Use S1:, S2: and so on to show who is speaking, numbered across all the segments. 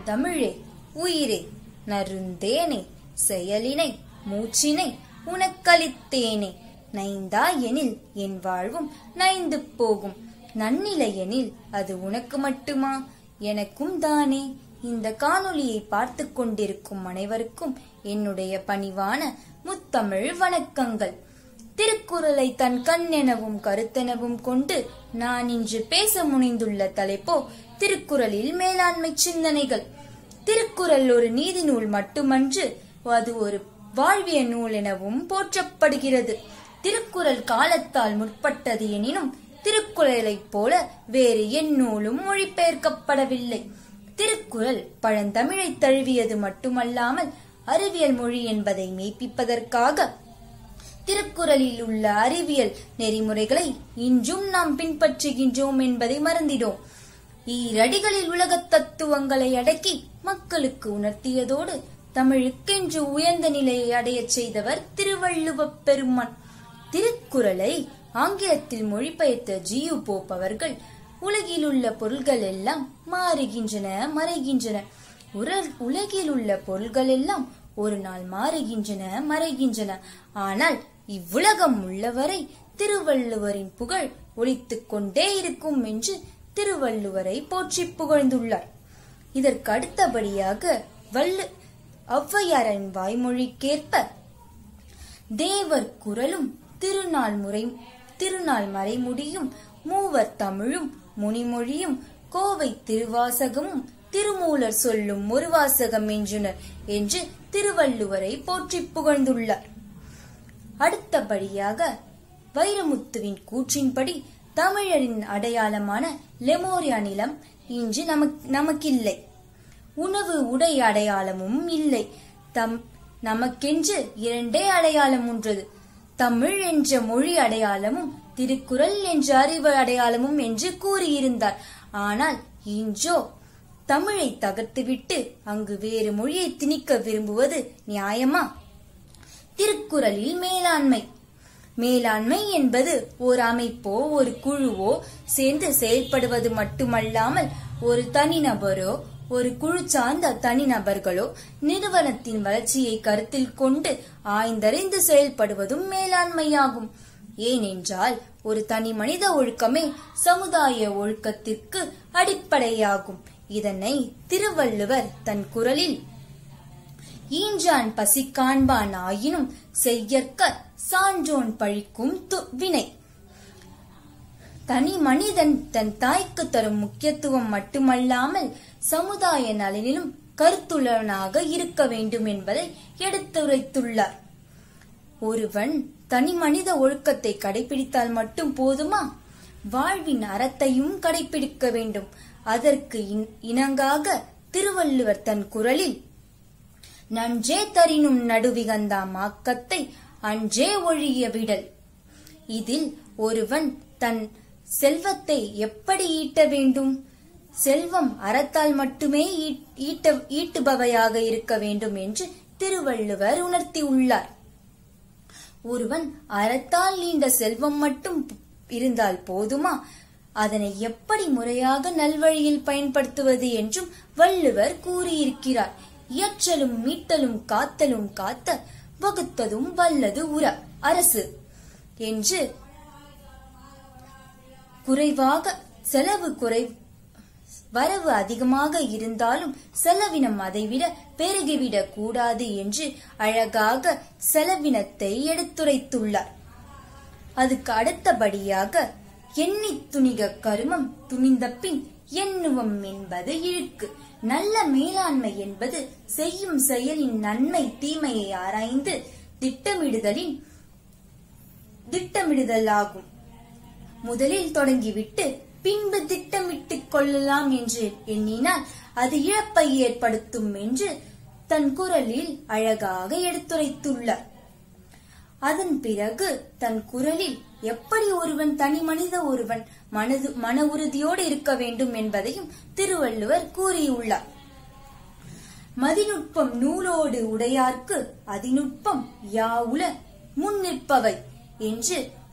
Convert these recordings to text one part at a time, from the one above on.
S1: தமிழே உயிரே நருந்தேனே செயலினை மூச்சினை உனக்களித்தேனே நைந்தா எனில் என் வாழ்வும் நைந்து போகும் நன்னிலையெனில் அது உனக்கு மட்டுமா எனக்கும் தானே இந்த காணொளியை பார்த்து கொண்டிருக்கும் அனைவருக்கும் என்னுடைய பணிவான முத்தமிழ் வணக்கங்கள் திருக்குறளை தன் கண் எனவும் கருத்தெனவும் கொண்டு நான் இன்று பேச முனைந்துள்ள தலைப்போ திருக்குறளில் மேலாண்மை சிந்தனைகள் திருக்குறள் ஒரு நீதி நூல் மட்டுமன்று அது ஒரு வாழ்விய நூல் எனவும் போற்றப்படுகிறது திருக்குறள் காலத்தால் முற்பட்டது எனினும் திருக்குறளைப் போல வேறு எந்நூலும் மொழிபெயர்க்கப்படவில்லை திருக்குறள் பழந்தமிழை தழுவியது மட்டுமல்லாமல் அறிவியல் மொழி என்பதை மெய்ப்பிப்பதற்காக திருக்குறளில் உள்ள அறிவியல் நெறிமுறைகளை இன்றும் நாம் பின்பற்றுகின்றோம் என்பதை மறந்திடோம் ஈரடிகளில் உலகத் தத்துவங்களை அடக்கி மக்களுக்கு உணர்த்தியதோடு தமிழுக்கென்று உயர்ந்த நிலையை அடையச் செய்தவர் திருவள்ளுவப் பெருமான் திருக்குறளை ஆங்கிலத்தில் மொழிபெயர்த்த ஜியு போப் அவர்கள் உலகில் உள்ள பொருள்கள் எல்லாம் மாறுகின்றன மறைகின்றன உர- உலகில் உள்ள பொருள்கள் எல்லாம் ஒரு நாள் மாறுகின்றன மறைகின்றன ஆனால் இவ்வுலகம் உள்ளவரை திருவள்ளுவரின் புகழ் ஒலித்துக் கொண்டே இருக்கும் என்று திருவள்ளுவரை போற்றி புகழ்ந்துள்ளார் இதற்கு அடுத்தபடியாக வள்ளு ஔவையாரின் வாய்மொழிக்கேற்ப தேவர் குரலும் திருநாள் முறை திருநாள் மறைமுடியும் மூவர் தமிழும் முனிமொழியும் கோவை திருவாசகமும் திருமூலர் சொல்லும் ஒரு வாசகம் என்றுனர் என்று திருவள்ளுவரை போற்றி புகழ்ந்துள்ளார் அடுத்தபடியாக வைரமுத்துவின் கூற்றின்படி தமிழரின் அடையாளமான லெமோரியா நிலம் இன்று நமக் நமக்கில்லை உணவு உடை அடையாளமும் இல்லை தம் நமக்கென்று இரண்டே அடையாளம் உன்றது தமிழ் என்ற மொழி அடையாளமும் திருக்குறள் என்ற அறிவு அடையாளமும் என்று கூறியிருந்தார் ஆனால் இன்றோ தமிழை தகர்த்துவிட்டு அங்கு வேறு மொழியை திணிக்க விரும்புவது நியாயமா திருக்குறளில் மேலாண்மை மேலாண்மை என்பது ஒரு அமைப்போ ஒரு குழுவோ சேர்ந்து செயல்படுவது மட்டுமல்லாமல் ஒரு தனிநபரோ ஒரு குழு சார்ந்த தனிநபர்களோ நிறுவனத்தின் வளர்ச்சியை கருத்தில் கொண்டு ஆய்ந்தறிந்து செயல்படுவதும் மேலாண்மையாகும் ஏனென்றால் ஒரு தனி மனித ஒழுக்கமே சமுதாய ஒழுக்கத்திற்கு அடிப்படையாகும் இதனை திருவள்ளுவர் தன் குரலில் ஈன்றான் பசி காண்பான் ஆயினும் செய்யற்க சான்றோன் பழிக்கும் து- வினை தனி மனிதன் தன் தாய்க்கு தரும் முக்கியத்துவம் மட்டுமல்லாமல் சமுதாய நலனிலும் கருத்துள்ளவனாக இருக்க வேண்டும் என்பதை எடுத்துரைத்துள்ளார் ஒருவன் தனி மனித ஒழுக்கத்தை கடைபிடித்தால் மட்டும் போதுமா வாழ்வின் அறத்தையும் கடைபிடிக்க வேண்டும் அதற்கு இன்- இணங்காக திருவள்ளுவர் தன் குரலில் நன்றே தரினும் நடுவிகந்தாம் ஆக்கத்தை அன்றே ஒழிய விடல் இதில் ஒருவன் தன் செல்வத்தை எப்படி ஈட்ட வேண்டும் செல்வம் அறத்தால் மட்டுமே ஈ- ஈட்ட ஈட்டுபவையாக இருக்க வேண்டும் என்று திருவள்ளுவர் உணர்த்தியுள்ளார் ஒருவன் அறத்தால் நீண்ட செல்வம் மட்டும் இருந்தால் போதுமா அதனை எப்படி முறையாக நல்வழியில் பயன்படுத்துவது என்றும் வள்ளுவர் கூறியிருக்கிறார் இயற்றலும் மீட்டலும் காத்தலும் காத்த வகுத்ததும் வல்லது உற அரசு என்று குறைவாக செலவு குறை வரவு அதிகமாக இருந்தாலும் செலவினம் அதைவிட பெருகிவிடக் கூடாது என்று அழகாக செலவினத்தை எடுத்துரைத்துள்ளார் அதுக்கு அடுத்தபடியாக எண்ணித் துணிக கருமம் துணிந்த பின் எண்ணுவம் என்பது இழுக்கு நல்ல மேலாண்மை என்பது செய்யும் செயலின் நன்மை தீமையை ஆராய்ந்து திட்டமிடுதலின் திட்டமிடுதல் ஆகும் முதலில் தொடங்கிவிட்டு பின்பு திட்டமிட்டுக் கொள்ளலாம் என்று எண்ணினால் அது இழப்பை ஏற்படுத்தும் என்று தன் குரலில் அழகாக எடுத்துரைத்துள்ளார் அதன் பிறகு தன் குரலில் எப்படி ஒருவன் தனி மனித ஒருவன் மனது மன உறுதியோடு இருக்க வேண்டும் என்பதையும் திருவள்ளுவர் கூறியுள்ளார் மதிநுட்பம் நூலோடு உடையார்க்கு அதிநுட்பம் யாவுல முன் நிற்பவை என்று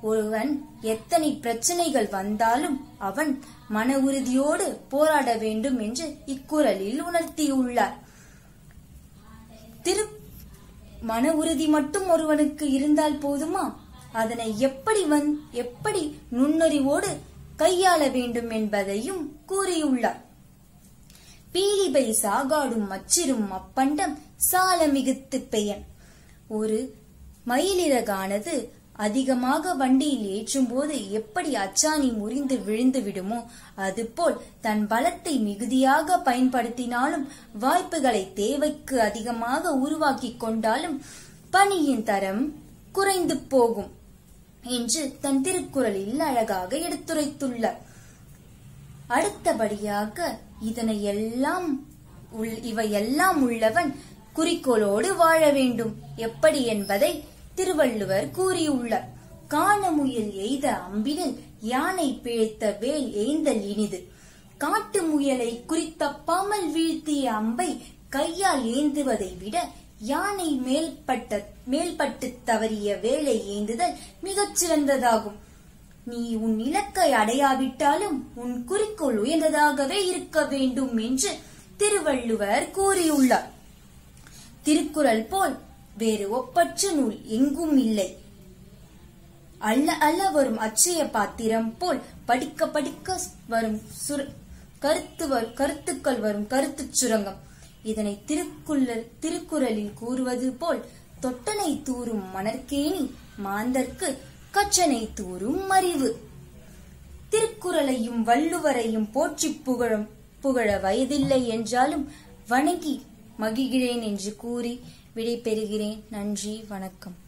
S1: ஒருவன் எத்தனை பிரச்சனைகள் வந்தாலும் அவன் மன உறுதியோடு போராட வேண்டும் என்று இக்குறளில் உணர்த்தியுள்ளார் திரு மன உறுதி மட்டும் ஒருவனுக்கு இருந்தால் போதுமா அதனை எப்படி வந் எப்படி நுண்ணறிவோடு கையாள வேண்டும் என்பதையும் கூறியுள்ளார் பீலிபை சாகாடும் மச்சிரும் அப்பண்டம் சால மிகுத்து பெயன் ஒரு மயிலிறகானது அதிகமாக வண்டியில் ஏற்றும்போது எப்படி அச்சாணி முறிந்து விழுந்து விடுமோ அதுபோல் தன் பலத்தை மிகுதியாக பயன்படுத்தினாலும் வாய்ப்புகளை தேவைக்கு அதிகமாக உருவாக்கிக் கொண்டாலும் பணியின் தரம் குறைந்து போகும் என்று தன் திருக்குறளில் அழகாக எடுத்துரைத்துள்ளார் அடுத்தபடியாக இதனை எல்லாம் உள்- இவையெல்லாம் உள்ளவன் குறிக்கோளோடு வாழ வேண்டும் எப்படி என்பதை திருவள்ளுவர் கூறியுள்ளார் காணமுயல் எய்த அம்பினில் யானை பிழைத்த வேல் எய்ந்தல் இனிது காட்டு முயலை குறித்தப்பாமல் வீழ்த்திய அம்பை கையால் ஏந்துவதை விட யானை மேல்பட்ட மேல்பட்டு தவறிய வேலை ஏந்துதல் மிகச் சிறந்ததாகும் நீ உன் இலக்கை அடையாவிட்டாலும் உன் குறிக்கோள் உயர்ந்ததாகவே இருக்க வேண்டும் என்று திருவள்ளுவர் கூறியுள்ளார் திருக்குறள் போல் வேறு ஒப்பற்ற நூல் எங்கும் இல்லை அல்ல அல்ல வரும் அச்சய பாத்திரம் போல் படிக்க படிக்க வரும் சுர- கருத்து வ- கருத்துக்கள் வரும் கருத்துச் சுரங்கம் இதனை திருக்குள்ளல் திருக்குறளில் கூறுவது போல் தொட்டனை தூறும் மணற்கேணி மாந்தர்க்கு கற்றனை தூறும் அறிவு திருக்குறளையும் வள்ளுவரையும் போற்றிப் புகழும் புகழ வயதில்லை என்றாலும் வணங்கி மகிழ்கிறேன் என்று கூறி விடை பெறுகிறேன் நன்றி வணக்கம்